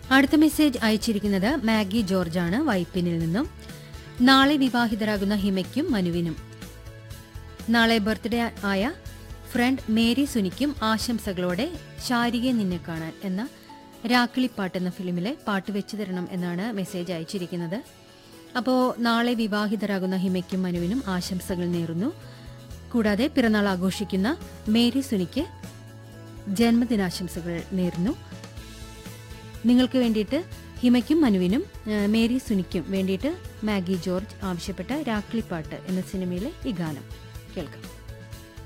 അടുത്ത മെസ്സേജ് അയച്ചിരിക്കുന്നത് മാഗി ജോർജാണ് വൈപ്പിനിൽ നിന്നും നാളെ വിവാഹിതരാകുന്ന ഹിമയ്ക്കും മനുവിനും നാളെ ബർത്ത്ഡേ ആയ ഫ്രണ്ട് മേരി സുനിക്കും ആശംസകളോടെ ശാരികയെ നിന്നെ കാണാൻ എന്ന രാക്കിളിപ്പാട്ട് എന്ന ഫിലിമിലെ പാട്ട് വെച്ചു തരണം എന്നാണ് മെസ്സേജ് അയച്ചിരിക്കുന്നത് അപ്പോൾ നാളെ വിവാഹിതരാകുന്ന ഹിമയ്ക്കും മനുവിനും ആശംസകൾ നേരുന്നു കൂടാതെ പിറന്നാൾ ആഘോഷിക്കുന്ന മേരി സുനിക്ക് ജന്മദിനാശംസകൾ നേരുന്നു നിങ്ങൾക്ക് വേണ്ടിയിട്ട് ഹിമയ്ക്കും മനുവിനും ആ, മേരി സുനിക്കും വേണ്ടിയിട്ട് മാഗി ജോർജ് ആവശ്യപ്പെട്ട രാക്ലിപ്പാട്ട് എന്ന സിനിമയിലെ ഈ ഗാനം കേൾക്കാം